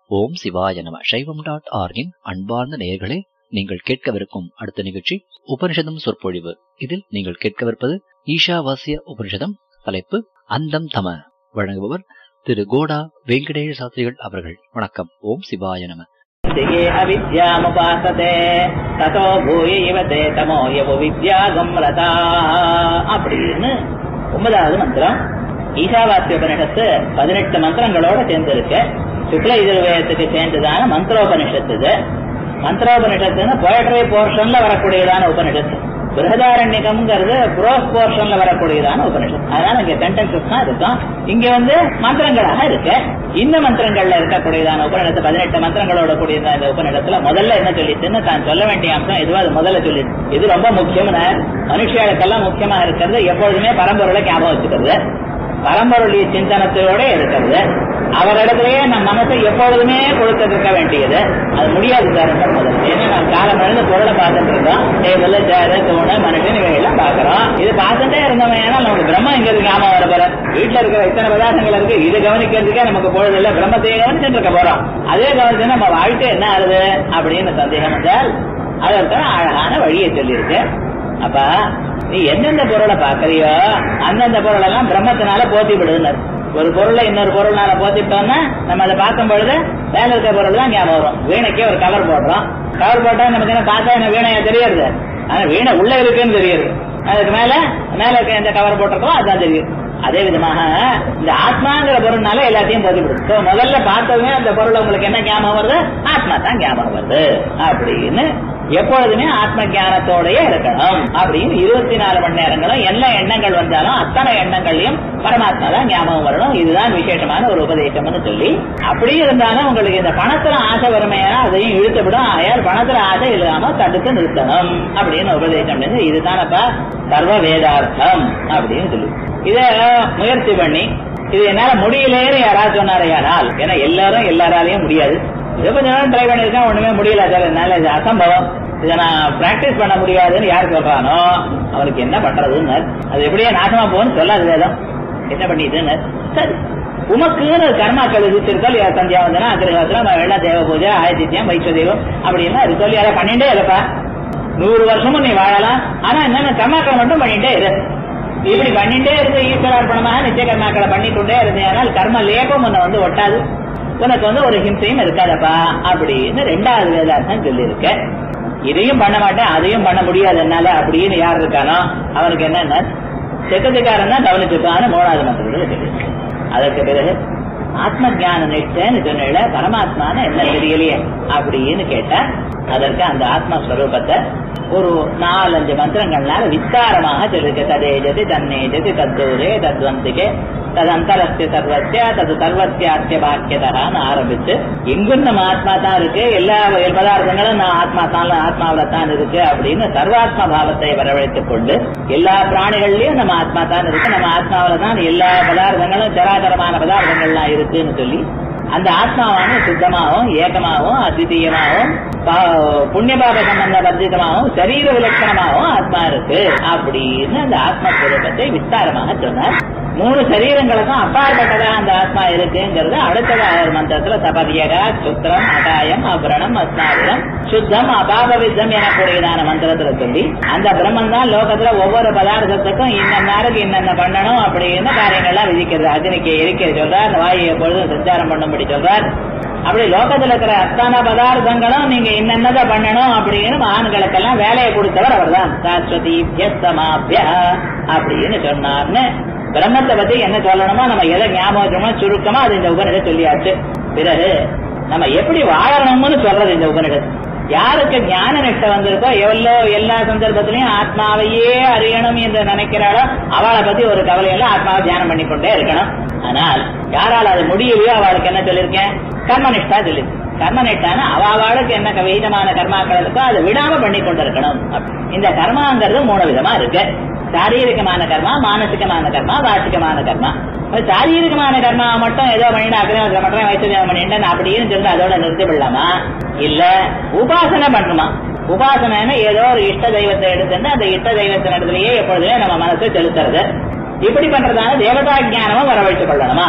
ஓம் சிவாய நம சைவம் டாட் ஆர்கின் அன்பார்ந்த நேயர்களே நீங்கள் கேட்கவிருக்கும் அடுத்த நிகழ்ச்சி உபனிஷதம் சொற்பொழிவு இதில் நீங்கள் கேட்கவிருப்பது ஈஷாவாசிய உபனிஷதம் தலைப்பு அந்தம் தம வழங்குபவர் திரு கோடா வெங்கடேஷ சாஸ்திரிகள் அவர்கள் வணக்கம் ஓம் சிவாய நம ये अविद्यामुपासते ततो भूय इव ते तमो यव வித்யாகம்ரதா அப்படின்னு ஒன்பதாவது மந்திரம் ஈஷாவாசிய உபனிஷத்து பதினெட்டு மந்திரங்களோட சேர்ந்திருக்கு சுக்ல எதிர்வேதத்துக்கு சேர்ந்ததான மந்திரோபனிஷத்து இது மந்திரோபனிஷத்துன்னு போயட்ரி போர்ஷன்ல வரக்கூடியதான உபனிஷத்து பிருகதாரண்யகம்ங்கிறது ப்ரோஸ் போர்ஷன்ல வரக்கூடியதான உபனிஷத் அதனால இங்க சென்டென்சஸ் தான் இருக்கும் இங்க வந்து மந்திரங்களாக இருக்கு இந்த மந்திரங்கள்ல இருக்கக்கூடியதான உபநிடத்து பதினெட்டு மந்திரங்களோட கூடியதான இந்த உபநிடத்துல முதல்ல என்ன சொல்லிச்சுன்னு தான் சொல்ல வேண்டிய அம்சம் எதுவும் அது முதல்ல சொல்லி இது ரொம்ப முக்கியம்னு மனுஷியாளுக்கெல்லாம் முக்கியமா இருக்கிறது எப்பொழுதுமே பரம்பொருளை ஞாபகம் வச்சுக்கிறது பரம்பொருளிய சிந்தனத்தோட இருக்கிறது அவரிடத்திலேயே நம் மனசை எப்பொழுதுமே கொடுத்துருக்க வேண்டியது அது முடியாது சார் முதல்ல ஏன்னா நம்ம காலம் இருந்து பொருளை பார்த்துட்டு இருக்கோம் டேபிள் சேரு தூணு மனுஷன் இவையெல்லாம் பாக்குறோம் இது பார்த்துட்டே இருந்தவன் ஏன்னா நமக்கு பிரம்ம இங்க இருக்கு ஞாபகம் வர போற வீட்டுல இருக்கிற இத்தனை பதார்த்தங்கள் இருக்கு இது கவனிக்கிறதுக்கே நமக்கு பொழுது இல்ல பிரம்மத்தையே கவனிச்சுட்டு இருக்க போறோம் அதே கவனிச்சு நம்ம வாழ்க்கை என்ன ஆகுது அப்படின்னு சந்தேகம் வந்தால் அதற்கு அழகான வழியை சொல்லியிருக்கு அப்ப நீ எந்தெந்த பொருளை பாக்குறியோ அந்தந்த பொருள் எல்லாம் பிரம்மத்தினால போத்தி விடுனர் ஒரு பொருளை இன்னொரு பொருள்னால போத்திட்டோம்னா நம்ம அதை பார்க்கும் பொழுது மேல இருக்க பொருள் தான் ஞாபகம் வரும் வீணைக்கே ஒரு கவர் போடுறோம் கவர் போட்டா நமக்கு என்ன பார்த்தா என்ன வீணையா தெரியுது ஆனா வீணை உள்ள இருக்குன்னு தெரியுது அதுக்கு மேல மேல இருக்க எந்த கவர் போட்டிருக்கோம் அதுதான் தெரியும் அதே விதமாக இந்த ஆத்மாங்கிற பொருள்னால எல்லாத்தையும் போதிவிடும் முதல்ல பார்த்ததுமே அந்த பொருள் உங்களுக்கு என்ன ஞாபகம் வருது ஆத்மா தான் ஞாபகம் வருது அப்படின்னு எப்பொழுதுமே ஆத்ம ஞானத்தோடய இருக்கணும் அப்படின்னு இருபத்தி நாலு மணி நேரங்களும் என்ன எண்ணங்கள் வந்தாலும் அத்தனை எண்ணங்களையும் பரமாத்மா தான் ஞாபகம் வரணும் இதுதான் விசேஷமான ஒரு உபதேசம்னு சொல்லி அப்படி இருந்தாலும் உங்களுக்கு இந்த பணத்துல ஆசை வறுமையான அதையும் இழுத்துவிடும் ஆயால் பணத்துல ஆசை இல்லாம தடுத்து நிறுத்தணும் அப்படின்னு உபதேசம் இதுதானப்பா சர்வ வேதார்த்தம் அப்படின்னு சொல்லி இத முயற்சி பண்ணி இது என்னால முடியலேன்னு யாராவது சொன்னாரையானால் ஏன்னா எல்லாரும் எல்லாராலையும் முடியாது இது கொஞ்ச நேரம் ட்ரை பண்ணிருக்கேன் ஒண்ணுமே முடியல சார் என்னால இது அசம்பவம் இதை நான் பிராக்டிஸ் பண்ண முடியாதுன்னு யார் சொல்றானோ அவனுக்கு என்ன பண்றதுன்னு அது எப்படியே நாசமா போகும்னு சொல்லாது வேதம் என்ன பண்ணிட்டுன்னு சரி உமக்குன்னு கர்மாக்கள் விதிச்சிருக்கோம் யார் சந்தியாவந்தனா அக்கிரகாசனம் வெள்ள தேவ பூஜை ஆயத்தியம் வைச்ச தெய்வம் அப்படின்னா அது சொல்லி அதை பண்ணிட்டே இருப்பா நூறு வருஷமும் நீ வாழலாம் ஆனா என்னென்ன கர்மாக்கள் மட்டும் பண்ணிட்டே இரு இப்படி பண்ணிட்டே இருக்க ஈஸ்வரார்ப்பணமாக நிச்சய கர்மாக்களை பண்ணிக்கொண்டே இருந்தேனால் கர்ம லேபம் உன்னை வந்து ஒட்டாது உனக்கு வந்து ஒரு ஹிம்சையும் இருக்காதப்பா அப்படின்னு ரெண்டாவது வேதார்த்தம் சொல்லியிருக்க இதையும் பண்ண மாட்டேன் அதையும் பண்ண முடியாது என்னால அப்படின்னு யார் இருக்கானோ அவனுக்கு என்னன்னா செக்கத்துக்காரன் தான் கவனிச்சுப்பான்னு மூணாவது மந்திரத்தில் சொல்லியிருக்கு அதற்கு பிறகு ஆத்ம ஜான நிஷ்டன்னு சொன்ன பரமாத்மான என்ன தெரியலையே அப்படின்னு கேட்டா அதற்கு அந்த ஆத்மஸ்வரூபத்தை ஒரு நாலஞ்சு மந்திரங்கள்னால விஸ்தாரமாக சொல்லிருக்கு ததேஜதி தன்னேஜதி தத்தூரே தத்வந்திகே ததந்தரஸ்ய சர்வசிய தது சர்வசியாசிய பாக்கியதான்னு ஆரம்பிச்சு எங்கும் நம்ம ஆத்மா தான் இருக்கு எல்லா பதார்த்தங்களும் நான் ஆத்மா தான் ஆத்மாவில தான் இருக்கு அப்படின்னு சர்வாத்ம பாவத்தை வரவழைத்துக் கொண்டு எல்லா பிராணிகள்லயும் நம்ம ஆத்மா தான் இருக்கு நம்ம ஆத்மாவில தான் எல்லா பதார்த்தங்களும் சராசரமான பதார்த்தங்கள்லாம் இருக்குன்னு சொல்லி அந்த ஆத்மாவான சுத்தமாகவும் ஏகமாகவும் அத்விதீயமாகவும் புண்ணியபாப சம்பந்த வர்ஜிதமாகவும் சரீர விலட்சணமாகவும் ஆத்மா இருக்கு அப்படின்னு அந்த ஆத்மஸ்வரூபத்தை விஸ்தாரமாக சொன்னார் மூணு சரீரங்களுக்கும் அப்பாற்பட்டதா அந்த ஆத்மா இருக்குங்கிறது அடுத்ததாக ஒரு மந்திரத்துல சபதியகா சுத்திரம் அகாயம் அபரணம் அஸ்னாவிரம் சுத்தம் அபாபவித்தம் எனக்கூடியதான மந்திரத்துல சொல்லி அந்த பிரம்மன் தான் லோகத்துல ஒவ்வொரு பதார்த்தத்துக்கும் இன்னன்னாருக்கு இன்னென்ன பண்ணணும் அப்படின்னு காரியங்கள்லாம் விதிக்கிறது அக்னிக்கு எரிக்க சொல்றார் அந்த வாயு எப்பொழுதும் சஞ்சாரம் பண்ணும்படி சொல்றார் அப்படி லோகத்துல இருக்கிற அத்தனை பதார்த்தங்களும் நீங்க என்னென்னதை பண்ணணும் அப்படின்னு மகான்களுக்கெல்லாம் வேலையை கொடுத்தவர் அவர் தான் சாஸ்வதி அப்படின்னு சொன்னார்னு பிரம்மத்தை பத்தி என்ன சொல்லணுமோ நம்ம எதை ஞாபகமா சுருக்கமா அது இந்த உபனிட சொல்லியாச்சு பிறகு நம்ம எப்படி வாழணும்னு சொல்றது இந்த உபனிட யாருக்கு ஞான நிஷ்டை வந்திருக்கோ எவ்வளோ எல்லா சந்தர்ப்பத்திலையும் ஆத்மாவையே அறியணும் என்று நினைக்கிறாளோ அவளை பத்தி ஒரு கவலையில ஆத்மாவை தியானம் பண்ணி கொண்டே இருக்கணும் ஆனால் யாரால் அது முடியலையோ அவளுக்கு என்ன சொல்லியிருக்கேன் கர்மனிஷ்டா சொல்லிருக்கு கர்மனிஷ்டான அவாவாளுக்கு என்ன விதமான கர்மாக்கள் இருக்கோ அதை விடாம பண்ணி கொண்டிருக்கணும் இந்த கர்மாங்கிறது மூணு விதமா இருக்கு சாரீரிகமான கர்மா மானசிகமான கர்மா வாசிகமான கர்மா சாரீரிகமான கர்மா மட்டும் ஏதோ பண்ணிட்டு அக்ரமத்தில் மட்டும் வைத்தியம் பண்ணிட்டு அப்படின்னு சொல்லி அதோட நிறுத்தி விடலாமா இல்ல உபாசனை பண்ணுமா உபாசனைன்னு ஏதோ ஒரு இஷ்ட தெய்வத்தை எடுத்துட்டு அந்த இஷ்ட தெய்வத்தின் இடத்துலயே எப்பொழுதுமே நம்ம மனசை செலுத்துறது இப்படி பண்றதான தேவதா ஜானமும் வரவழைத்துக் கொள்ளணுமா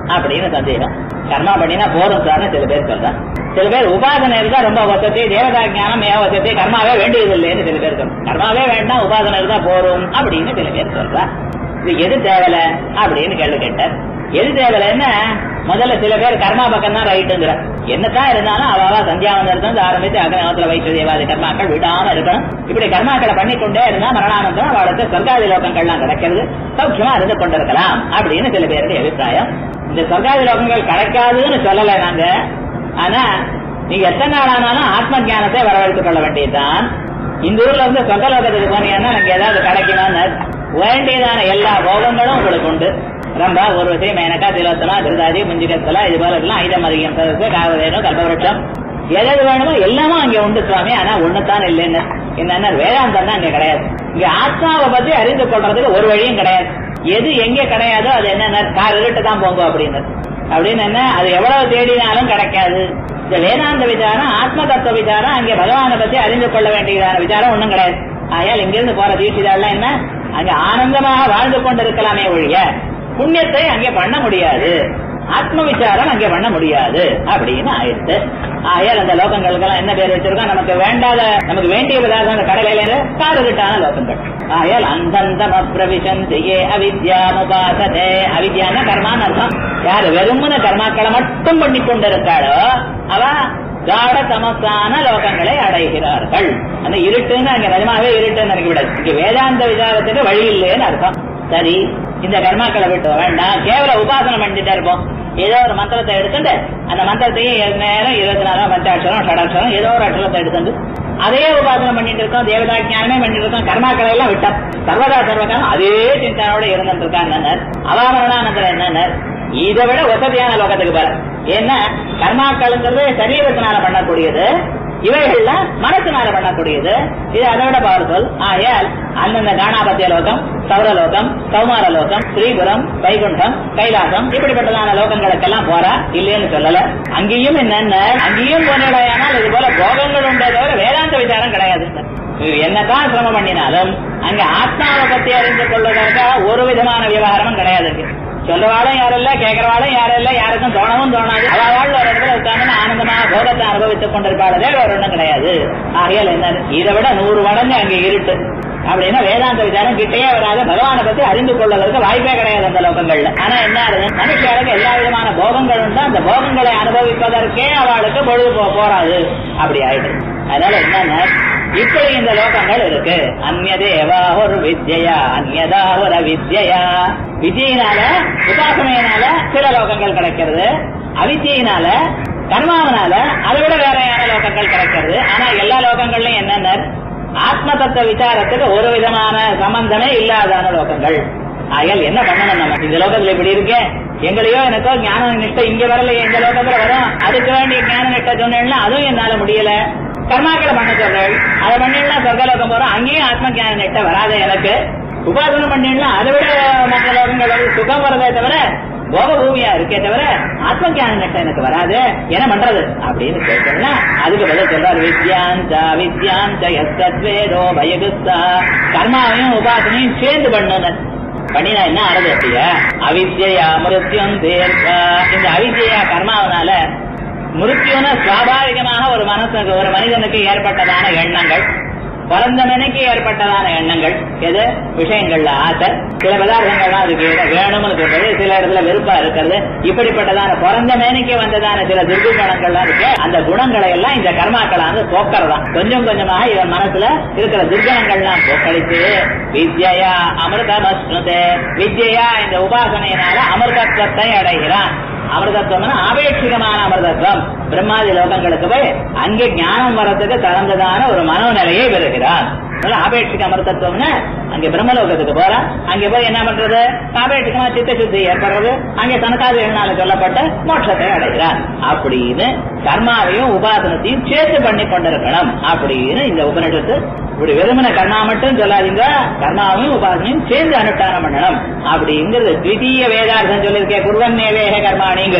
அப்படின்னு சந்தேகம் கர்மா பண்ணினா போதும் சார்னு சில பேர் சொல்றா சில பேர் உபாசனை இருந்தா ரொம்ப வசதி தேவதா ஞானம் ஏ வசதி கர்மாவே வேண்டியது இல்லைன்னு சில பேர் சொல்றாங்க கர்மாவே வேண்டாம் உபாசனை இருந்தா போரும் அப்படின்னு சில பேர் சொல்றா இது எது தேவல அப்படின்னு கேள்வி கேட்டார் எது தேவலைன்னா முதல்ல சில பேர் கர்மா பக்கம் தான் ரைட்டுங்கிற என்னதான் இருந்தாலும் அவாவா சந்தியாவந்தரத்தை ஆரம்பித்து அக்னத்துல வைத்த தேவாதி கர்மாக்கள் விடாம இருக்கணும் இப்படி கர்மாக்களை பண்ணிக்கொண்டே இருந்தா மரணானந்தம் அவளுக்கு சொர்க்காதி லோகங்கள்லாம் கிடைக்கிறது சௌக்கியமா இருந்து கொண்டிருக்கலாம் அப்படின்னு சில பேருடைய அபிப்பிராயம் இந்த சொர்க்காதி லோகங்கள் கிடைக்காதுன்னு சொல்லல நாங்க ஆனா நீங்க எத்தனை நாள் ஆனாலும் ஆத்ம ஞானத்தை வரவழைத்துக் கொள்ள வேண்டியதுதான் இந்த ஊர்ல இருந்து சொர்க்கலோகத்துக்கு போனீங்கன்னா எனக்கு ஏதாவது கிடைக்கணும்னு வேண்டியதான எல்லா போகங்களும் உங்களுக்கு உண்டு ரம்பா ஊர்வசி மேனகா திலோத்தமா திருதாதி முஞ்சிகத்தலா இது போல எல்லாம் ஐதம் அதிகம் சதசு காவதேனம் கல்பவருஷம் எது எது வேணுமோ எல்லாமும் அங்க உண்டு சுவாமி ஆனா ஒண்ணுதான் இல்லைன்னு என்னன்னா வேதாந்தம் தான் அங்க கிடையாது இங்க ஆத்மாவை பத்தி அறிந்து கொள்றதுக்கு ஒரு வழியும் கிடையாது எது எங்க கிடையாதோ அது என்ன கார் இருட்டு தான் போங்க அப்படின்னு அப்படின்னு என்ன அது எவ்வளவு தேடினாலும் கிடைக்காது இந்த வேதாந்த விசாரம் ஆத்ம தத்துவ விசாரம் அங்கே பகவானை பத்தி அறிந்து கொள்ள வேண்டியதான விசாரம் ஒண்ணும் கிடையாது ஆயால் இங்கிருந்து போற தீட்சிதாலாம் என்ன அங்க ஆனந்தமாக வாழ்ந்து கொண்டிருக்கலாமே ஒழிய புண்ணியத்தை அங்கே பண்ண முடியாது ஆத்ம விசாரம் அங்கே பண்ண முடியாது அப்படின்னு ஆயிடுச்சு ஆயால் அந்த லோகங்களுக்கெல்லாம் என்ன பேர் வச்சிருக்கோம் நமக்கு வேண்டாத நமக்கு வேண்டியதாக அந்த கடலையில காடுகிட்டான லோகங்கள் ஆயால் அந்தந்தம் அப்பிரவிசந்தியே அவித்யாமுபாசதே அவித்யான கர்மான்னு அர்த்தம் யாரு வெறுமன கர்மாக்களை மட்டும் பண்ணி கொண்டிருக்காளோ அவ காட தமசான லோகங்களை அடைகிறார்கள் அந்த இருட்டுன்னு அங்க நிஜமாவே இருட்டுன்னு நினைக்க விடாது இங்க வேதாந்த விசாரத்துக்கு வழி இல்லைன்னு அர்த்தம் சரி இந்த கர்மாக்களை விட்டு வேண்டாம் கேவல உபாசனம் பண்ணிட்டே இருப்போம் ஏதோ ஒரு மந்திரத்தை எடுத்துட்டு அந்த மந்திரத்தையும் நேரம் இருபத்தி நாலாம் பஞ்சாட்சரம் ஷடாட்சரம் ஏதோ ஒரு அட்சரத்தை எடுத்துட்டு அதே உபாசனம் பண்ணிட்டு இருக்கோம் தேவதா ஞானமே பண்ணிட்டு இருக்கோம் கர்மாக்களை எல்லாம் விட்டோம் சர்வதா சர்வகாலம் அதே சிந்தனோட இருந்துட்டு இருக்காங்க அவாமரணானந்தர் என்ன இதை விட வசதியான லோகத்துக்கு போற ஏன்னா கர்மாக்கள்ங்கிறது சரீரத்தினால பண்ணக்கூடியது இவைகள்ல மனசினால பண்ணக்கூடியது இது அதை விட பவர்ஃபுல் ஆயால் அந்தந்த காணாபத்திய லோகம் சௌரலோகம் கௌமார லோகம் ஸ்ரீபுரம் வைகுண்டம் கைலாசம் இப்படிப்பட்டதான லோகங்களுக்கெல்லாம் போறா இல்லைன்னு சொல்லல அங்கேயும் என்னென்ன அங்கேயும் போனடையானால் இது போல போகங்கள் உண்டே தவிர வேதாந்த விசாரம் கிடையாது என்னதான் சிரமம் பண்ணினாலும் அங்க ஆத்மாவை பத்தி அறிந்து கொள்வதற்காக ஒரு விதமான விவகாரமும் கிடையாது சொல்றவாளும் யாரும் இல்ல கேட்கறவாளும் யாரும் இல்ல யாருக்கும் தோணவும் தோணாது அவள் ஒரு இடத்துல உட்கார்ந்து ஆனந்தமாக போகத்தை அனுபவித்துக் கொண்டிருப்பாளதே வேற ஒண்ணும் கிடையாது ஆகையால் என்ன இதை விட நூறு மடங்கு அங்க இருட்டு அப்படின்னா வேதாந்த விசாரம் கிட்டே வராத பகவானை பத்தி அறிந்து கொள்வதற்கு வாய்ப்பே கிடையாது அந்த லோகங்கள்ல ஆனா என்ன ஆகுது மனுஷியாளுக்கு எல்லா விதமான போகங்கள் உண்டு அந்த போகங்களை அனுபவிப்பதற்கே அவளுக்கு பொழுது போ- போராது அப்படி ஆயிடுது அதனால என்னன்னா இப்படி இந்த லோகங்கள் இருக்கு அந்நதேவா ஒரு வித்யா அந்நதா ஒரு வித்யா வித்யினால உபாசனையினால சில லோகங்கள் கிடைக்கிறது அவித்யினால கர்மாவனால அதை விட வேறையான லோகங்கள் கிடைக்கிறது ஆனா எல்லா லோகங்கள்லயும் என்னென்ன ஆத்ம தத்துவ விசாரத்துக்கு ஒரு விதமான சம்பந்தமே இல்லாதான லோகங்கள் ஆகையால் என்ன பண்ணணும் நம்ம இந்த லோகத்துல இப்படி இருக்கே எங்களையோ எனக்கோ ஞான நிஷ்டை இங்க வரலையே இந்த லோகத்துல வரும் அதுக்கு வேண்டிய ஞான நிஷ்டை சொன்னேன்னா அதுவும் என்னால முடியல கர்மாக்களை பண்ண சொல்றேன் அதை பண்ணினா சொர்க்கலோகம் போறோம் அங்கேயும் ஆத்ம ஞான நிஷ்டை வராது எனக்கு உபாசனை பண்ணினா அதை விட மற்ற லோகங்கள் வந்து சுகம் வரதே தவிர போக பூமியா இருக்கே தவிர ஆத்ம ஞான நிஷ்டை எனக்கு வராது என்ன பண்றது அப்படின்னு கேட்டோம்னா அதுக்கு பதில் சொல்றாரு வித்யாந்த வித்யாந்த எஸ்தத்வேதோ பயகுஸ்தா கர்மாவையும் உபாசனையும் சேர்ந்து பண்ணுங்க பண்ணினா என்ன ஆறது அப்படியா அவித்யா மிருத்யம் தீர்க்கா இந்த அவித்யா கர்மாவனால மிருத்யுன சுவாபாவிகமாக ஒரு மனசுக்கு ஒரு மனிதனுக்கு ஏற்பட்டதான எண்ணங்கள் பிறந்த மனைக்கு ஏற்பட்டதான எண்ணங்கள் எது விஷயங்கள்ல ஆசை சில பதார்த்தங்கள்லாம் அதுக்கு ஏதோ வேணும்னு சொல்றது சில இடத்துல வெறுப்பா இருக்கிறது இப்படிப்பட்டதான பிறந்த மேனிக்கு வந்ததான சில துர்குணங்கள்லாம் இருக்கு அந்த குணங்களை எல்லாம் இந்த கர்மாக்களானது போக்கறதாம் கொஞ்சம் கொஞ்சமாக இவன் மனசுல இருக்கிற துர்குணங்கள்லாம் போக்கடித்து வித்யா அமிர்தமஸ்னுதே வித்யா இந்த உபாசனையினால அமிர்தத்துவத்தை அடைகிறான் அமிர்தத்துவம்னா ஆபேட்சிகமான அமிர்தத்துவம் பிரம்மாதி லோகங்களுக்கு போய் அங்கே ஞானம் வர்றதுக்கு தகுந்ததான ஒரு மனோநிலையை பெறுகிறான் அதனால ஆபேட்சிக அமிர்தத்துவம்னா அங்க பிரம்மலோகத்துக்கு போறான் அங்க போய் என்ன பண்றது ஆபேட்சிகமா சித்த சுத்தி ஏற்படுறது அங்கே தனக்காதிகள்னால சொல்லப்பட்ட மோட்சத்தை அடைகிறான் அப்படின்னு கர்மாவையும் உபாசனத்தையும் சேர்த்து பண்ணி கொண்டிருக்கணும் அப்படின்னு இந்த உபனிஷத்து இப்படி வெறுமன கர்மா மட்டும் சொல்லாதீங்க கர்மாவையும் உபாசனையும் சேர்ந்து அனுஷ்டானம் பண்ணணும் அப்படிங்கிறது த்விதீய வேதார்த்தம் சொல்லியிருக்கேன் குருவன்னேவேக கர்மாணிங்கிறது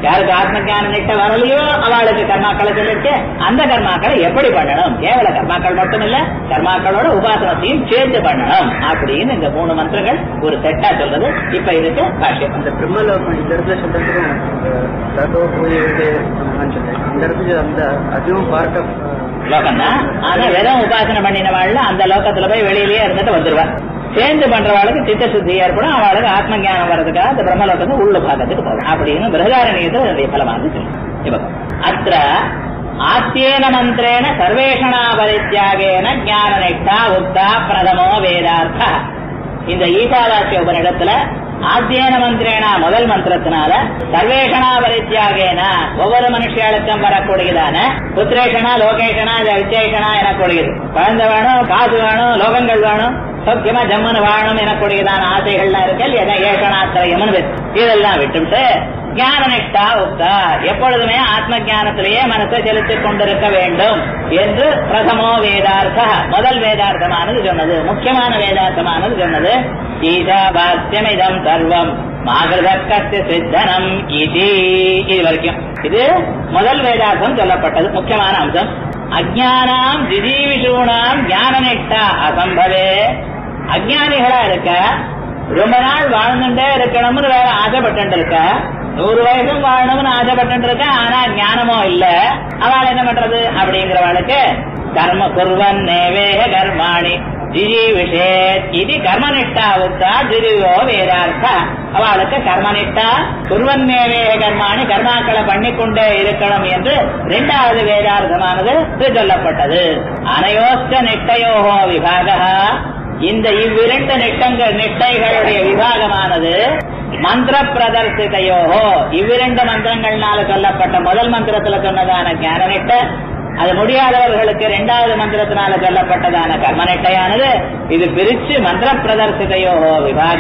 யாருக்கு ஆத்ம ஞான நிட்ட வரலையோ அவளுக்கு கர்மாக்களை சொல்லிட்டு அந்த கர்மாக்களை எப்படி பண்ணணும் கேவல கர்மாக்கள் மட்டும் இல்ல கர்மாக்களோட உபாசனத்தையும் சேர்த்து பண்ணணும் அப்படின்னு இந்த மூணு மந்திரங்கள் ஒரு செட்டா சொல்றது இப்ப இதுக்கு பாஷ்யம் அந்த பிரம்மலோகம் இந்த இடத்துல சொல்றதுக்கும் ததோ பூஜை சொல்றேன் இந்த இடத்துக்கு அந்த அதுவும் பார்ட் ஆஃப் லோகம் தான் ஆனா வெறும் உபாசனை பண்ணினவாள்ல அந்த லோகத்துல போய் வெளியிலேயே இருந்துட்டு வந்துருவா சேர்ந்து பண்றவாளுக்கு சித்த சுத்தி ஏற்படும் அவளுக்கு ஆத்ம ஞானம் வர்றதுக்காக அந்த பிரம்மலோகத்துக்கு உள்ள பாகத்துக்கு போகும் அப்படின்னு பிரகதாரணியத்தில் அதனுடைய பலமாக சொல்லு இப்ப அத்த ஆத்தியேன மந்திரேன சர்வேஷணா பரித்தியாகேன ஞான நிஷ்டா உக்தா பிரதமோ வேதார்த்த இந்த ஈசாவாசிய உபனிடத்துல ஆத்தியன மந்திரேனா முதல் மந்திரத்தினால சர்வேஷணா பரித்தியாகேன ஒவ்வொரு மனுஷியாளுக்கும் வரக்கூடியதான புத்திரேஷனா லோகேஷனா விசேஷனா எனக்கூடியது குழந்தை வேணும் காசு வேணும் லோகங்கள் வேணும் சௌக்கியமா ஜம்மனு வாழணும் எனக்கூடியதான ஆசைகள்லாம் இருக்கு இல்லையா ஏஷனாத்திரயம்னு இதெல்லாம் விட்டுவிட்டு ஞான நிஷ்டா உக்தா எப்பொழுதுமே ஆத்ம ஞானத்திலேயே மனசை செலுத்திக் கொண்டிருக்க வேண்டும் என்று பிரதமோ வேதார்த்த முதல் வேதார்த்தமானது சொன்னது முக்கியமான வேதார்த்தமானது சொன்னது ஈசாபாஸ்யமிதம் சர்வம் மாகிருதக்கஸ்ய சித்தனம் இது இது வரைக்கும் இது முதல் வேதார்த்தம் சொல்லப்பட்டது முக்கியமான அம்சம் அஜானாம் திடீவிஷூணாம் ஞான நிஷ்டா அசம்பவே அஜானிகளா இருக்க ரொம்ப நாள் வாழ்ந்துட்டே இருக்கணும்னு வேற ஆசைப்பட்டு இருக்க நூறு வயசும் வாழணும்னு ஆசைப்பட்டு இருக்க ஆனா ஞானமோ இல்ல அவள் என்ன பண்றது அப்படிங்கிறவளுக்கு கர்ம குர்வன் நேவேக கர்மாணி ஜிஜி விஷேத் இது கர்மனிஷ்டா உத்தா ஜிஜிவோ வேதார்த்த அவளுக்கு கர்மனிஷ்டா குர்வன் நேவேக கர்மாணி கர்மாக்களை பண்ணிக்கொண்டே இருக்கணும் என்று இரண்டாவது வேதார்த்தமானது சொல்லப்பட்டது அனையோஸ்த நிஷ்டையோகோ விபாகா இந்த இவ்விரண்டு நிட்டங்கள் நிட்டைகளுடைய விபாகமானது மந்திர பிரதர்சிதையோகோ இவ்விரண்டு மந்திரங்கள்னால சொல்லப்பட்ட முதல் மந்திரத்துல சொன்னதான ஞான நிட்ட அது முடியாதவர்களுக்கு இரண்டாவது மந்திரத்தினால சொல்லப்பட்டதான கர்ம நிட்டையானது இது பிரிச்சு மந்திர பிரதர்சிதையோகோ விபாக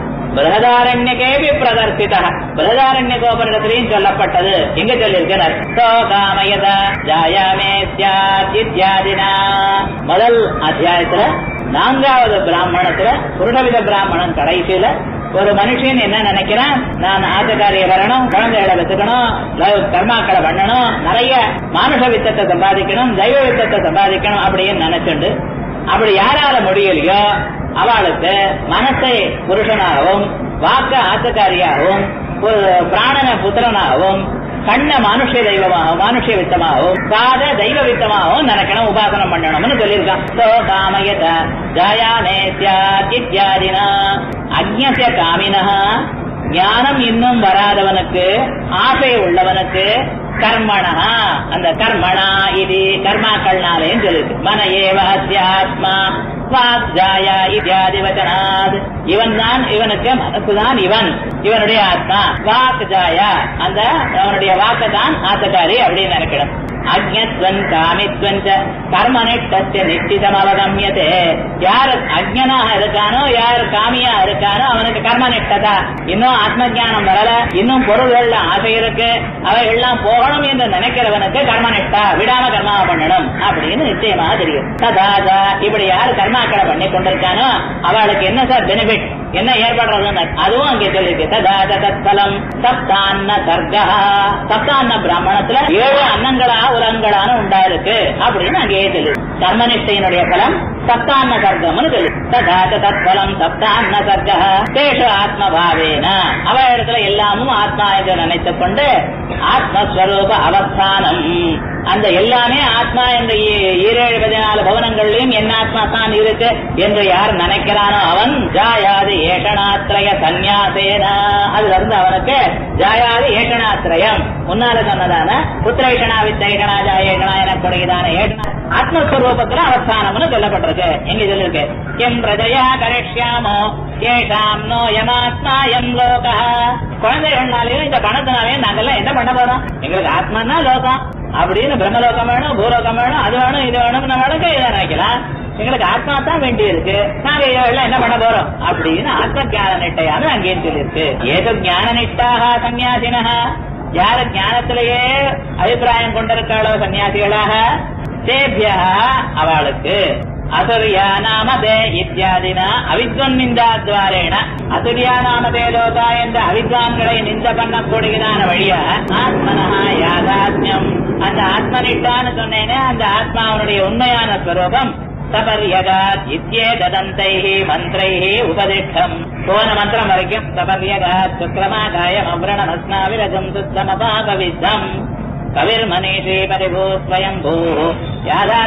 பிரகதாரண்யகேபி பிரதர்சித பிரகதாரண்யகோபனிடத்திலையும் சொல்லப்பட்டது எங்க சொல்லியிருக்கிறார் சோ காமயத ஜாயாமே சியாத் இத்தியாதினா முதல் அத்தியாயத்துல நான்காவது பிராமணத்துல புருஷவித பிராமணன் கடைசியில ஒரு மனுஷன் என்ன நினைக்கிறான் நான் ஆசகாரிய வரணும் குழந்தைகளை வச்சுக்கணும் லவ் கர்மாக்களை பண்ணணும் நிறைய மானுஷ வித்தத்தை சம்பாதிக்கணும் தெய்வ வித்தத்தை சம்பாதிக்கணும் அப்படின்னு நினைச்சுண்டு அப்படி யாரால முடியலையோ அவளுக்கு மனசை புருஷனாகவும் வாக்க ஆசகாரியாகவும் ஒரு பிராணன புத்திரனாகவும் கண்ண மானுஷ தெய்வமாகவும் மானுஷ வித்தமாகவும் காத தெய்வ வித்தமாகவும் நினைக்கணும் உபாசனம் பண்ணணும்னு சொல்லியிருக்கான் சோ காமயத ஜாயாமே சியாத் இத்தியாதினா அஜ்ஞசிய காமினா ஞானம் இன்னும் வராதவனுக்கு ஆசை உள்ளவனுக்கு கர்மணா அந்த கர்மணா இது கர்மாக்கள்னாலேயும் சொல்லிருக்கு மன ஏவ அத்தியாத்மா வாக்ஜாயா இத்தியாதி வச்சனாத் இவன் தான் இவனுக்கு மனசுதான் இவன் இவனுடைய ஆத்மா வாக்ஜாயா அந்த அவனுடைய வாக்கு தான் ஆத்தக்காரி அப்படின்னு நினைக்கணும் அஜ்ஞத்வன் காமித்வன் கர்மனிஷ்டஸ்ய நிச்சிதம் அவகமியதே யார் அஜ்ஞனாக இருக்கானோ யார் காமியா இருக்கானோ அவனுக்கு கர்மனிஷ்டதா இன்னும் ஆத்ம ஞானம் வரல இன்னும் பொருள்கள்ல ஆசை இருக்கு அவைகள்லாம் போகணும் என்று நினைக்கிறவனுக்கு கர்மனிஷ்டா விடாம கர்மாவை பண்ணணும் அப்படின்னு நிச்சயமாக தெரியும் ததாதா இப்படி யார் கர்மாக்களை பண்ணி கொண்டிருக்கானோ அவளுக்கு என்ன சார் பெனிஃபிட் என்ன ஏற்படுறதுன்னு அதுவும் அங்கே சொல்லியிருக்கு ததாத தத்பலம் சப்தான்ன சர்க்கா சப்தான்ன பிராமணத்துல ஏழு அன்னங்களா உலகங்களான உண்டாயிருக்கு அப்படின்னு அங்கேயே சொல்லு கர்மனிஷ்டையினுடைய பலம் சப்தான்ன சர்க்கம்னு சொல்லு ததாத தத்பலம் சப்தான்ன சர்க்கா தேஷ ஆத்மபாவேன அவ இடத்துல எல்லாமும் ஆத்மா என்று நினைத்துக் கொண்டு ஆத்மஸ்வரூப அவஸ்தானம் அந்த எல்லாமே ஆத்மா என்ற ஈ- ஈரேழு பதினாலு பவனங்கள்லயும் என் ஆத்மா தான் இருக்கு என்று யார் நினைக்கிறானோ அவன் ஜாயாது ஏஷணாத்திரய சந்நியாசேனா அதுல இருந்து அவனுக்கு ஜாயாது ஏஷணாத்திரயம் முன்னால சொன்னதான புத்திரேஷணா வித்தேஷணா ஜாயேஷணா எனக்கூடியதான ஏஷணா ஆத்மஸ்வரூபத்துல அவஸ்தானம்னு சொல்லப்பட்டிருக்கு எங்க சொல்லிருக்கு எம் பிரஜயா கரிஷ்யாமோ ஏஷாம் நோ யமாத்மா எம் லோகா குழந்தைகள்னாலையும் இந்த பணத்தினாலையும் நாங்கெல்லாம் என்ன பண்ண போறோம் எங்களுக்கு ஆத்மானா லோகம் அப்படின்னு பிரம்மலோகம் வேணும் பூலோகம் வேணும் அது வேணும் இது வேணும் நம்மளுக்கு இதை நினைக்கலாம் எங்களுக்கு ஆத்மா தான் வேண்டி இருக்கு நாங்க இதெல்லாம் என்ன பண்ண போறோம் அப்படின்னு ஆத்ம ஞான நிட்டையான அங்கேயும் சொல்லியிருக்கு ஏதோ ஞான நிட்டாக சன்னியாசினஹ யாரு ஞானத்திலேயே அபிப்பிராயம் கொண்டிருக்காளோ சன்னியாசிகளாக தேபியா அவளுக்கு அசுரியா நாமதே இத்தியாதினா அவித்வன்னிந்தாத்வாரேன அசுரியா நாமதே லோகா என்ற அவித்வான்களை நிந்த பண்ணக்கூடியதான வழியா ஆத்மனஹா யாதாத்மியம் அந்த ஆத்மனிட்டான்னு சொன்னேனே அந்த ஆத்மாவனுடைய உண்மையான ஸ்வரூபம் சபர்யகாத் இத்யேததந்தைஹி மந்திரைஹி உபதிஷ்டம் போன மந்திரம் வரைக்கும் சபர்யகாத் சுக்ரமாகாயம் அவ்ரணமஸ்மாவிரஜம் சுத்தமபாகவித்தம் கவிர்மனீஷி பரிபூ ஸ்வயம்பூ யாதா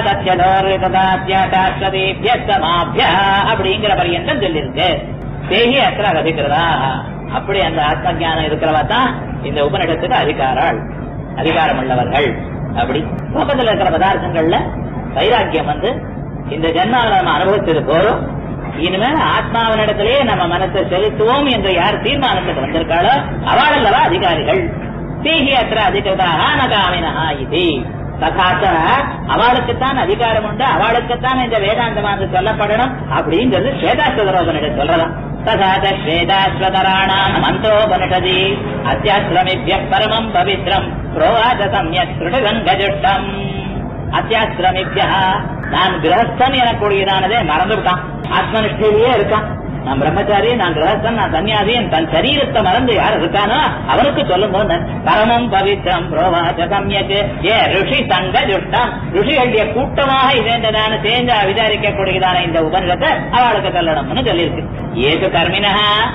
தத்யதோர்விதாத்யாட்டாஸ்வதீபியஸ்தமாபியா அப்படிங்கிற பரியந்தம் சொல்லியிருக்கு தேகி அத்திர அதிக்கிறதா அப்படி அந்த ஆத்ம ஞானம் இருக்கிறவா தான் இந்த உபநிடத்துக்கு அதிகாராள் அதிகாரம் உள்ளவர்கள் அப்படி லோகத்துல இருக்கிற பதார்த்தங்கள்ல வைராக்கியம் வந்து இந்த ஜென்மாவை நம்ம அனுபவிச்சது போறோம் இனிமேல் ஆத்மாவினிடத்திலேயே நம்ம மனசை செலுத்துவோம் என்று யார் தீர்மானத்துக்கு வந்திருக்காளோ அவளல்லவா அதிகாரிகள் தீஹி அத்திர அதிகிருதாக நகாமினா இது ததாச்ச அவளுக்குத்தான் அதிகாரம் உண்டு அவளுக்குத்தான் இந்த வேதாந்தமானது சொல்லப்படணும் அப்படிங்கிறது ஸ்வேதாஸ்வதரோபனிடம் சொல்லலாம் ததாச்ச ஸ்வேதாஸ்வதராணாம் மந்திரோபனிஷதி அத்தியாசிரமிபிய பரமம் பவித்ரம் புரோவாச்ச சம்யக் திருடகங்கஜுட்டம் அத்தியாசிரமிபியா நான் கிரகஸ்தன் எனக்கூடியதானதே மறந்துவிட்டான் ஆத்மனிஷ்டையிலேயே இருக்கான் நான் பிரம்மச்சாரி நான் கிரகஸ்தன் நான் சன்னியாசி என் தன் சரீரத்தை மறந்து யார் இருக்கானோ அவனுக்கு சொல்லும் பரமம் பவித்ரம் புரோவாச்ச சம்யக் ஏ ரிஷி சங்க ஜுட்டம் ரிஷிகளுடைய கூட்டமாக இதேந்ததான சேர்ந்து விசாரிக்கக்கூடியதான இந்த உபனிஷத்தை அவளுக்கு சொல்லணும்னு சொல்லியிருக்கு ஏது கர்மினா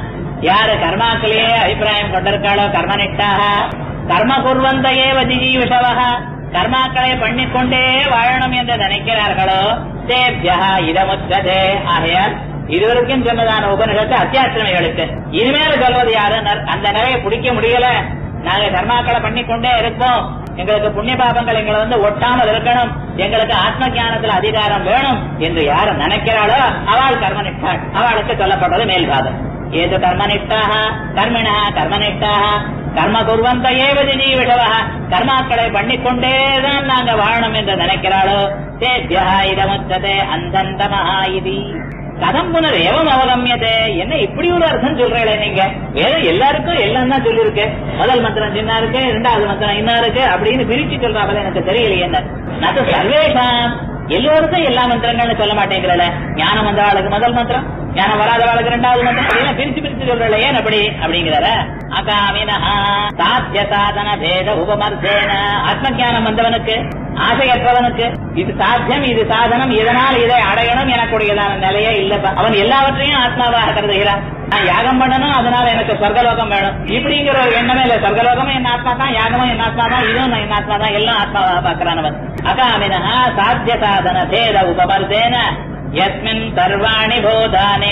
யாரு கர்மாக்களே அபிப்பிராயம் கொண்டிருக்காளோ கர்மனிட்டாக கர்ம குர்வந்த ஏவ ஜிஜீவிஷவக கர்மாக்களை பண்ணிக்கொண்டே வாழணும் என்று நினைக்கிறார்களோ தேபியா இதமுச்சதே ஆகையால் இதுவரைக்கும் சொன்னதான உபநிஷத்து அத்தியாசிரமிகளுக்கு இனிமேல் சொல்வது யாரு அந்த நிறைய பிடிக்க முடியல நாங்க கர்மாக்களை பண்ணிக்கொண்டே இருப்போம் எங்களுக்கு புண்ணிய பாபங்கள் எங்களை வந்து ஒட்டாமல் இருக்கணும் எங்களுக்கு ஆத்ம ஞானத்துல அதிகாரம் வேணும் என்று யாரு நினைக்கிறாளோ அவள் கர்மனிட்டாள் அவளுக்கு சொல்லப்படுறது மேல்பாதம் ஏது கர்மனிஷ்டாக கர்மிணா கர்மனிஷ்டாக கர்ம குர்வந்த ஏவது ஜீவிஷவ கர்மாக்களை பண்ணிக்கொண்டேதான் நாங்க வாழணும் என்று நினைக்கிறாளோ தேஜ்யா இதமுச்சதே அந்தந்தமஹா இது கதம் புனர் ஏவம் அவகமியதே என்ன இப்படி ஒரு அர்த்தம் சொல்றீங்களே நீங்க வேதம் எல்லாருக்கும் எல்லாம் தான் சொல்லிருக்கு முதல் மந்திரம் சின்ன இருக்கு இரண்டாவது மந்திரம் இன்னும் இருக்கு அப்படின்னு பிரிச்சு சொல்றாங்க எனக்கு தெரியலையே என்ன நது சர்வேஷாம் எல்லோருக்கும் எல்லா மந்திரங்கள்னு சொல்ல மாட்டேங்கிறல ஞானம் வந்தவாளுக்கு முதல் மந்திரம் ஞானம் வராதவாளுக்கு ரெண்டாவது மந்திரம் அப்படின்னா பிரிச்சு பிரிச்சு சொல்றல ஏன் அப்படி அப்படிங்கிறார அகாமினஹா சாத்திய சாதன பேத உபமர்த்தேன ஆத்ம ஞானம் வந்தவனுக்கு ஆசையற்றவனுக்கு இது சாத்தியம் இது சாதனம் இதனால் இதை அடையணும் எனக்குரியதான நிலையே இல்லப்பா அவன் எல்லாவற்றையும் ஆத்மாவாக கருதுகிறான் நான் யாகம் பண்ணணும் அதனால எனக்கு சொர்க்கலோகம் வேணும் இப்படிங்கிற ஒரு எண்ணமே இல்ல சொர்க்கலோகமும் என் ஆத்மா தான் யாகமும் என் ஆத்மா தான் இதுவும் என் ஆத்மா தான் எல்லாம் ஆத்மாவாக பார்க்கிறானவன் அகாமினா சாத்திய சாதன பேத உபமர்த்தேன यस्मिन् सर्वाणि भूतानि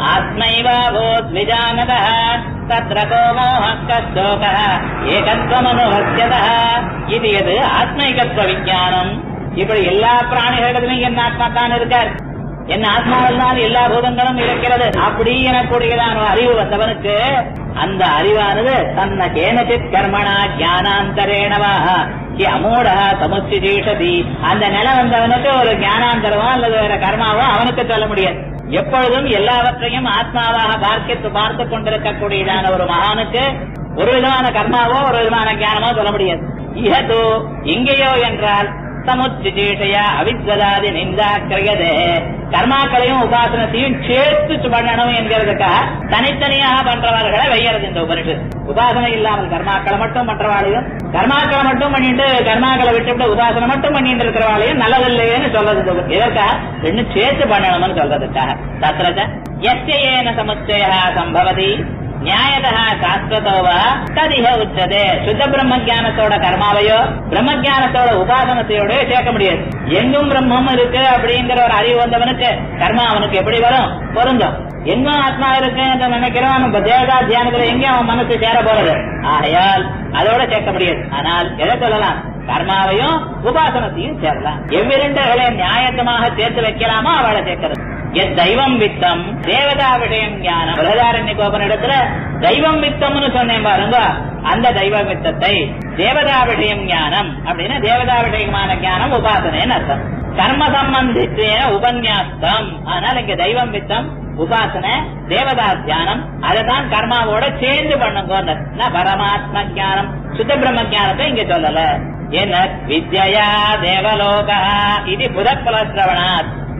आत्मैवाभूद्विजानतः तत्र को मोहः कश्चोकः एकत्वमनुभस्यतः இது எது ஆத்மைகத்துவ விஞ்ஞானம் இப்படி எல்லா பிராணிகளிடத்திலும் என் ஆத்மா தான் இருக்கார் என் ஆத்மாவில் தான் எல்லா பூதங்களும் இருக்கிறது அப்படி எனக்கூடியதான அறிவு வந்தவனுக்கு அந்த அறிவானது தன்ன கேனச்சித் கர்மணா ஞானாந்தரேணவா அமூட சமுச்சிதீஷதி அந்த நிலை வந்தவனுக்கு ஒரு ஞானாந்தரமோ அல்லது வேற கர்மாவோ அவனுக்கு சொல்ல முடியாது எப்பொழுதும் எல்லாவற்றையும் ஆத்மாவாக பார்க்க பார்த்து கொண்டிருக்கக்கூடியதான ஒரு மகானுக்கு ஒரு விதமான கர்மாவோ ஒரு விதமான ஞானமோ சொல்ல முடியாது இஹது இங்கேயோ என்றால் சமுச்சிதீஷய அவித்வதாதி நிந்தா கிரியதே கர்மாக்களையும் உபாசனத்தையும் சேர்த்து பண்ணணும் என்கிறதுக்காக தனித்தனியாக பண்றவர்களை வையறது இந்த உபனிஷத் உபாசனை இல்லாமல் கர்மாக்களை மட்டும் பண்றவாளையும் கர்மாக்களை மட்டும் பண்ணிட்டு கர்மாக்களை விட்டுவிட்டு உபாசனை மட்டும் பண்ணிட்டு இருக்கிறவாளையும் நல்லதில்லையேன்னு சொல்றது இந்த உப- எதற்காக ரெண்டும் சேர்த்து பண்ணணும்னு சொல்றதுக்காக தத்ரஜ எஸ்யேன சமுச்சய சம்பவதி நியாயதா சாஸ்வதோவா ததிக உச்சதே சுத்த பிரம்ம ஜானத்தோட கர்மாவையோ பிரம்ம ஜானத்தோட உபாசனத்தையோட சேர்க்க முடியாது எங்கும் பிரம்மம் இருக்கு அப்படிங்கிற ஒரு அறிவு வந்தவனுக்கு கர்மா அவனுக்கு எப்படி வரும் பொருந்தும் எங்கும் ஆத்மா இருக்கு என்று நினைக்கிறோம் நம்ம தேவதா தியானத்துல எங்கேயும் அவன் மனசு சேர போறது ஆகையால் அதோட சேர்க்க முடியாது ஆனால் எதை சொல்லலாம் கர்மாவையும் உபாசனத்தையும் சேரலாம் எவ்விரண்டுகளை நியாயத்தமாக சேர்த்து வைக்கலாமோ அவளை சேர்க்கிறது எத் தெய்வம் வித்தம் தேவதா விஷயம் ஞானம் பிரதாரண்ய கோபனிடத்துல தெய்வம் வித்தம்னு சொன்னேன் பாருங்க அந்த தெய்வ வித்தத்தை தேவதா விஷயம் ஞானம் அப்படின்னா தேவதா விஷயமான ஞானம் உபாசனைன்னு அர்த்தம் கர்ம சம்பந்தித்தேன உபன்யாசம் அதனால இங்க தெய்வம் வித்தம் உபாசனை தேவதா தியானம் அதைதான் கர்மாவோட சேர்ந்து பண்ணுங்க பரமாத்ம ஞானம் சுத்த பிரம்ம ஞானத்தை இங்க சொல்லல என்ன வித்யா தேவலோகா இது புதப்பல சிரவணாத்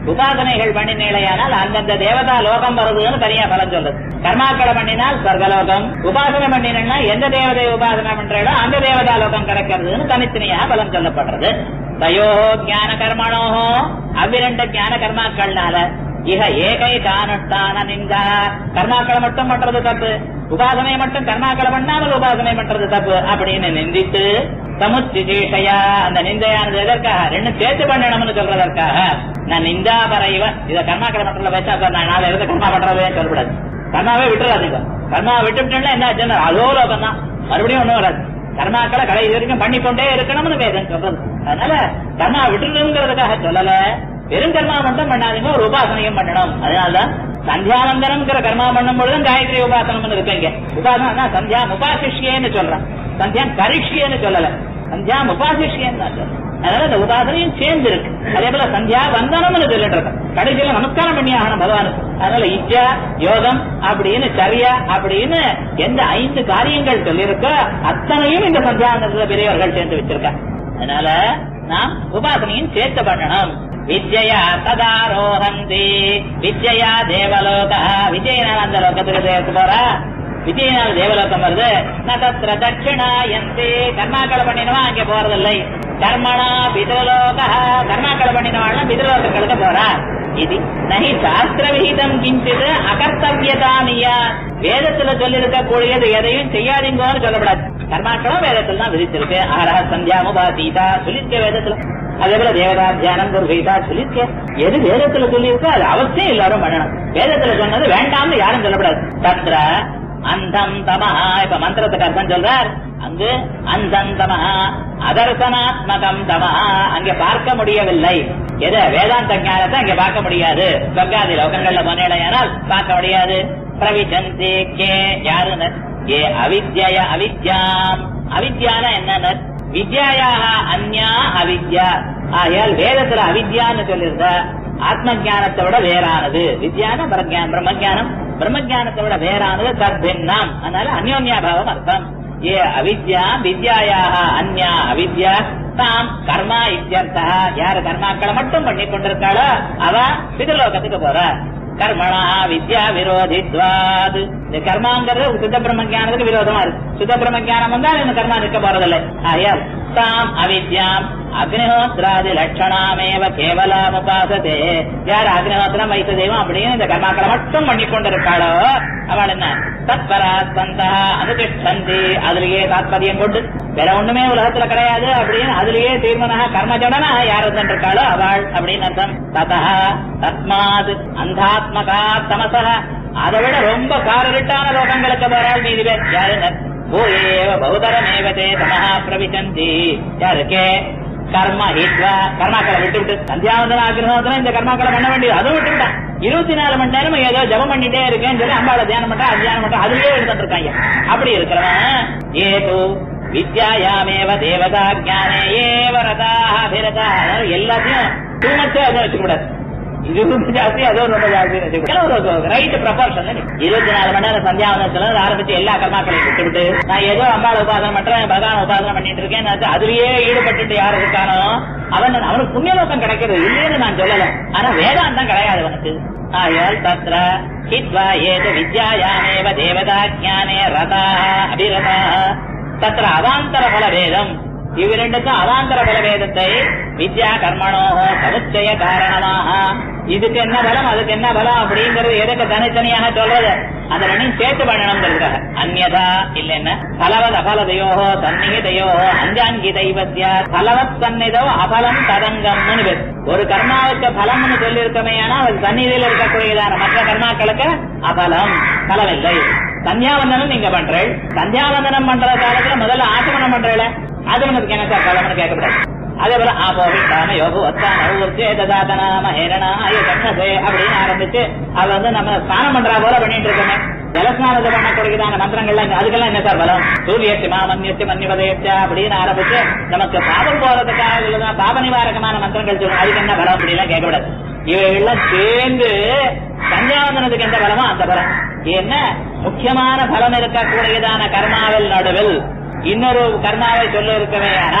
உபாசனைகள் பண்ணினேலையானால் அந்தந்த தேவதா லோகம் வருதுன்னு தனியா பலன் சொல்றது கர்மாக்களை பண்ணினால் சொர்க்கலோகம் உபாசனை பண்ணினா எந்த தேவதை உபாசனை பண்றீங்களோ அந்த தேவதா லோகம் கிடைக்கிறதுன்னு தனித்தனியாக பலன் சொல்லப்படுறது தயோ ஞான கர்மணோ அவ்விரண்ட ஞான கர்மாக்கள்னால இக ஏகைகானுஷ்டான நிந்தா கர்மாக்களை மட்டும் பண்றது தப்பு உபாசனை மட்டும் கர்மாக்களை பண்ணாமல் உபாசனை பண்றது தப்பு அப்படின்னு நிந்தித்து சமுச்சிதேஷயா அந்த நிந்தையானது எதற்காக ரெண்டு சேர்த்து பண்ணணும்னு சொல்றதற்காக நான் நிந்தா பறைவ இத கர்மாக்களை பண்றதுல பேசா சார் நான் நாளை இருந்து கர்மா பண்றதே சொல்லக்கூடாது கர்மாவே விட்டுறாதீங்க கர்மா விட்டுவிட்டோம்னா என்ன ஆச்சுன்னா அதோ லோகம் தான் மறுபடியும் ஒண்ணும் வராது கர்மாக்களை கடைசி வரைக்கும் பண்ணிக்கொண்டே இருக்கணும்னு வேதம் சொல்றது அதனால கர்மா விட்டுறதுங்கிறதுக்காக சொல்லல வெறும் கர்மா மட்டும் பண்ணாதீங்க ஒரு உபாசனையும் பண்ணணும் அதனாலதான் சந்தியாவந்தனம்ங்கிற கர்மா பண்ணும் பொழுதும் காயத்ரி உபாசனம்னு இருக்குங்க உபாசனம் சந்தியா உபாசிஷ்யன்னு சொல்றான் சந்தியா கரிஷ்யன்னு சொல்லல சந்தியா உபாசிஷ்யன்னு தான் சொல்றேன் அதனால இந்த உபாசனையும் சேர்ந்து இருக்கு அதே போல சந்தியா வந்தனம்னு சொல்லிட்டு இருக்கேன் கடைசியில நமஸ்காரம் பண்ணி ஆகணும் பகவானுக்கு அதனால இச்சா யோகம் அப்படின்னு சரியா அப்படின்னு எந்த ஐந்து காரியங்கள் சொல்லியிருக்கோ அத்தனையும் இந்த சந்தியாவந்தத்துல பெரியவர்கள் சேர்ந்து வச்சிருக்காங்க அதனால நாம் உபாசனையும் சேர்த்து பண்ணணும் வித்யா ததாரோஹந்தி வித்யா தேவலோக விஜயனால் அந்த லோகத்துக்கு சேர்த்து போறா விஜயனால் தேவலோகம் வருது நகத்திர தட்சிணாயந்தி கர்மாக்களை பண்ணினவா அங்க போறதில்லை கர்மணா பிதலோக கர்மாக்களை பண்ணினவாள் பிதலோகங்களுக்கு போறா இது நகி சாஸ்திர விகிதம் கிஞ்சிது அகர்த்தவியதானியா வேதத்துல சொல்லிருக்கக்கூடியது எதையும் செய்யாதீங்கன்னு சொல்லப்படாது கர்மாக்களும் வேதத்துல தான் விதிச்சிருக்கு ஆரா சந்தியாமுபா சீதா சொல்லிருக்க வேதத்துல அதே போல தேவதா தியானம் குருகீதா சொல்லிருக்க எது வேதத்துல சொல்லியிருக்கோ அது அவசியம் எல்லாரும் பண்ணணும் வேதத்துல சொன்னது வேண்டாம்னு யாரும் சொல்லப்படாது தத்ர அந்தம் தமஹா இப்ப மந்திரத்துக்கு அர்த்தம் சொல்றார் அங்கு அந்தம் தமஹா அதர்சனாத்மகம் தமஹா அங்க பார்க்க முடியவில்லை எது வேதாந்த ஞானத்தை அங்க பார்க்க முடியாது சொர்க்காதி லோகங்கள்ல போனேடையானால் பார்க்க முடியாது பிரவிசந்தி கே யாருன்னு ஏ அவித்ய அவித்யாம் அவித்யான என்ன வித்யாயாக அந்யா அவித்யா ஆகையால் வேதத்துல அவித்யான்னு சொல்லியிருந்த ஆத்ம ஞானத்தை விட வேறானது வித்யான பிரஜானம் பிரம்மஜானம் பிரம்மஜானத்தை விட வேறானது தத்பின்னம் அதனால அந்யோன்யாபாவம் அர்த்தம் ஏ அவித்யா வித்யாயாக அந்யா அவித்யா தாம் கர்மா இத்தியர்த்தா யாரு கர்மாக்களை மட்டும் பண்ணி கொண்டிருக்காளோ அவ பிதலோகத்துக்கு போற கர்மணா வித்யா விரோதித்வாது இந்த கர்மாங்கிறது சுத்த பிரம்ம ஞானத்துக்கு விரோதமா இருக்கு சுத்த பிரம்ம ஞானம் வந்தா இந்த கர்மா நிற்க போறதில்லை ஆகையால் தாம் அவித்யாம் அக்னிஹோத்ராதி லட்சணாமேவ கேவலாம் உபாசதே யார் அக்னிஹோத்திரம் வைத்த தெய்வம் அப்படின்னு இந்த கர்மாக்களை மட்டும் பண்ணி கொண்டிருக்காளோ அவள் என்ன தத்பரா சந்தா அனுதிஷ்டந்தி அதுலயே தாத்பரியம் கொண்டு வேற ஒண்ணுமே உலகத்துல கிடையாது அப்படின்னு அதுலயே தீர்மானக கர்மஜடனா யார் இருக்காளோ அவள் அப்படின்னு அர்த்தம் ததா தஸ்மாத் அந்தாத்மகா தமசக அதை விட ரொம்ப காரருட்டான லோகங்களுக்கு போறாள் மீதி பேர் யாருங்க பூயேவ பௌதரமேவ தே தமஹா பிரவிசந்தி யாருக்கே கர்ம ஹித்வா கர்மாக்களை விட்டு விட்டு சந்தியாவந்தன ஆகிரகத்துல இந்த கர்மாக்களை பண்ண வேண்டியது அதுவும் விட்டு விட்டான் இருபத்தி நாலு மணி நேரம் ஏதோ ஜபம் பண்ணிட்டே இருக்கேன்னு சொல்லி அம்பாளை தியானம் பண்றா தியானம் பண்றா அதுலயே எடுத்துட்டு இருக்காங்க அப்படி இருக்கிறவன் ஏதோ வித்யாயாமேவ தேவதா ஜானே ஏவ ரதாக அபிரதா அதாவது எல்லாத்தையும் டூ மச்சா எதுவும் வச்சுக்க கூடாது இது ரொம்ப ஜாஸ்தி அது ரொம்ப ஜாஸ்தி ரைட் ப்ரொபோர்ஷன் இருபத்தி நாலு மணி நேரம் சந்தியாவனத்துல இருந்து ஆரம்பிச்சு எல்லா கர்மாக்களையும் விட்டு விட்டு நான் ஏதோ அம்பாள் உபாசனை பண்றேன் பகவான் உபாசனை பண்ணிட்டு இருக்கேன் நான் அதுலயே ஈடுபட்டுட்டு யாரு இருக்கானோ அவன் அவனுக்கு புண்ணியலோகம் கிடைக்கிறது இல்லைன்னு நான் சொல்லல ஆனா வேதாந்தம் கிடையாது அவனுக்கு ஆயால் தத்ர ஹித்வா ஏது வித்யாயாமேவ தேவதா ஜானே ரதா அபிரதா தத்ர அவாந்தர பல வேதம் இவ்விரண்டுக்கும் அவாந்தர பல வேதத்தை வித்யா கர்மணோ சமுச்சய காரணமாக இதுக்கு என்ன பலம் அதுக்கு என்ன பலம் அப்படிங்கறது எதுக்கு தனித்தனியாக சொல்றது அந்த ரெண்டையும் சேர்த்து பண்ணணுங்கிறதுக்காக அந்நதா இல்லைன்னா பலவத் அபலதையோ சந்நிகிதையோ அஞ்சாங்கி தெய்வத்தியா பலவத் சந்நிதோ அபலம் ததங்கம்னு பேர் ஒரு கர்மாவுக்கு பலம்னு சொல்லி இருக்கமே ஆனா அது சந்நிதியில் இருக்கக்கூடியதான மற்ற கர்மாக்களுக்கு அபலம் பலம் இல்லை சந்தியாவந்தனம் நீங்க பண்றேன் சந்தியாவந்தனம் பண்ற காலத்துல முதல்ல ஆசமனம் பண்றேன் ஆசமனத்துக்கு என்ன சார் பலம்னு கேட்கக்கூடாது அதே போல ஆபோவிட்டான யோகுவத்தான உச்சேதாதனா மகேரணா ஐயோ கண்ணசே அப்படின்னு ஆரம்பிச்சு அது வந்து நம்ம ஸ்நானம் பண்றா போல பண்ணிட்டு இருக்கோமே ஜலஸ்நானத்தை பண்ணக்கூடியதான மந்திரங்கள்லாம் இங்க- அதுக்கெல்லாம் என்ன சார் பலம் சூரியத்தி மாமன்யத்தி மன்னிபதேச்சா அப்படின்னு ஆரம்பிச்சு நமக்கு பாவம் போறதுக்காக உள்ளதான் பாப நிவாரகமான மந்திரங்கள் சொல்லணும் அதுக்கு என்ன பலம் அப்படிலாம் கேட்கக்கூடாது இவைகள்லாம் சேர்ந்து சந்தியாவந்தனத்துக்கு எந்த பலமோ அந்த பலம் என்ன முக்கியமான பலம் இருக்கக்கூடியதான கர்மாவில் நடுவில் இன்னொரு கர்மாவை சொல்ல இருக்கவே ஆனால்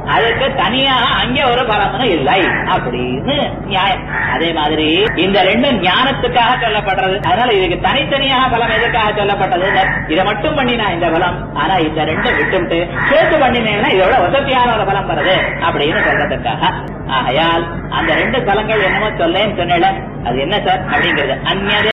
அதுக்கு தனியாக அங்கே ஒரு பலமும் இல்லை அப்படின்னு நியாயம் அதே மாதிரி இந்த ரெண்டும் ஞானத்துக்காக சொல்லப்படுறது அதனால இதுக்கு தனித்தனியாக பலம் எதுக்காக சொல்லப்பட்டது இதை மட்டும் பண்ணினா இந்த பலம் ஆனா இந்த ரெண்டும் விட்டுவிட்டு சேர்த்து பண்ணினேன்னா இதோட வசதியான ஒரு பலம் வருது அப்படின்னு சொல்றதுக்காக ஆகையால் அந்த ரெண்டு பலங்கள் என்னமோ சொல்லேன்னு சொன்னேன் அது என்ன சார் அப்படிங்கிறது அந்நதே